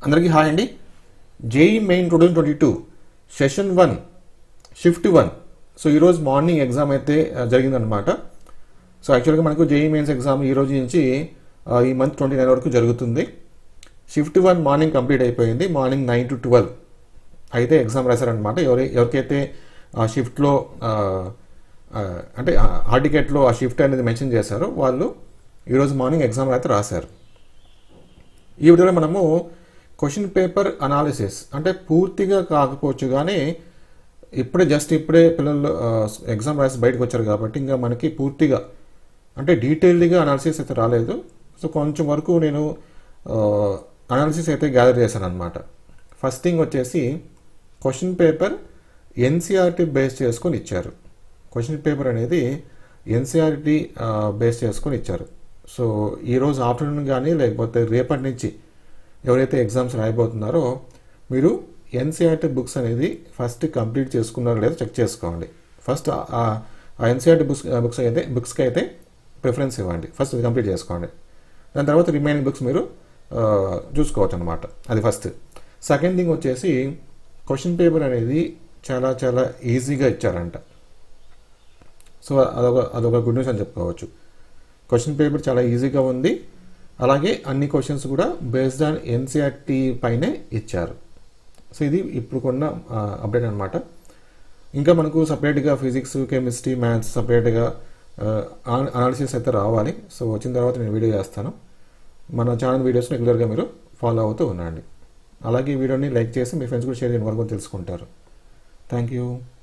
అందరికీ హాయ్ అండి JEE main two thousand twenty two session one shift one so ఈరోజు morning exam అయితే ఆ, జరిగిందనమాట సో యాక్చువల్గా మనకు జేఈ మెయిన్స్ ఎగ్జామ్ ఈ రోజు నుంచి ఆ, ఈ మంత్ ట్వంటీ నైన్ వరకు జరుగుతుంది షిఫ్ట్ వన్ మార్నింగ్ కంప్లీట్ అయిపోయింది మార్నింగ్ నైన్ టు ట్వెల్వ్ అయితే ఎగ్జామ్ రాశారనమాట ఎవరి ఎవరికైతే ఆ షిఫ్ట్లో ఆ, ఆ, అంటే హాల్ టికెట్లో ఆ షిఫ్ట్ అనేది మెన్షన్ చేశారో వాళ్ళు ఈరోజు మార్నింగ్ ఎగ్జామ్ అయితే రాశారు ఈ వీడియోలో మనము క్వశ్చన్ పేపర్ అనాలిసిస్ అంటే పూర్తిగా కాకపోవచ్చు కానీ ఇప్పుడే జస్ట్ ఇప్పుడే పిల్లలు ఎగ్జామ్ రాసి బయటకు వచ్చారు కాబట్టి ఇంకా మనకి పూర్తిగా అంటే డీటెయిల్డ్గా అనాలిసిస్ అయితే రాలేదు సో కొంచెం వరకు నేను అనాలిసిస్ అయితే గ్యాదర్ చేశాను అనమాట ఫస్ట్ థింగ్ వచ్చేసి క్వశ్చన్ పేపర్ ఎన్సీఆర్టీ బేస్ చేసుకొని ఇచ్చారు క్వశ్చన్ పేపర్ అనేది ఎన్సీఆర్టీ బేస్ చేసుకొని ఇచ్చారు సో ఈరోజు ఆఫ్టర్నూన్ కానీ లేకపోతే రేపటి నుంచి ఎవరైతే ఎగ్జామ్స్ రాయబోతున్నారో మీరు ఎన్సీఆర్టీ బుక్స్ అనేది ఫస్ట్ కంప్లీట్ చేసుకున్నారో లేదో చెక్ చేసుకోండి ఫస్ట్ ఆ ఎన్సీఆర్టీ బుక్స్ బుక్స్ అయితే బుక్స్కి అయితే ప్రిఫరెన్స్ ఇవ్వండి ఫస్ట్ అది కంప్లీట్ చేసుకోండి దాని తర్వాత రిమైనింగ్ బుక్స్ మీరు ఆ, చూసుకోవచ్చు అనమాట అది ఫస్ట్ సెకండ్ థింగ్ వచ్చేసి క్వశ్చన్ పేపర్ అనేది చాలా చాలా ఈజీగా ఇచ్చారంట సో అదొక అదొక గుడ్ న్యూస్ అని చెప్పుకోవచ్చు క్వశ్చన్ పేపర్ చాలా ఈజీగా ఉంది అలాగే అన్ని క్వశ్చన్స్ కూడా బేస్డ్ ఆన్ ఎన్సీఆర్టీ పైనే ఇచ్చారు సో ఇది ఇప్పుడు కొన్న అప్డేట్ అనమాట ఇంకా మనకు సపరేట్గా ఫిజిక్స్ కెమిస్ట్రీ మ్యాథ్స్ సపరేట్గా అనాలిసిస్ అయితే రావాలి సో వచ్చిన తర్వాత నేను వీడియో చేస్తాను మన ఛానల్ వీడియోస్ని రెగ్యులర్గా మీరు ఫాలో అవుతూ ఉండండి అలాగే ఈ వీడియోని లైక్ చేసి మీ ఫ్రెండ్స్ కూడా షేర్ చేయడం వరకు తెలుసుకుంటారు థ్యాంక్ యూ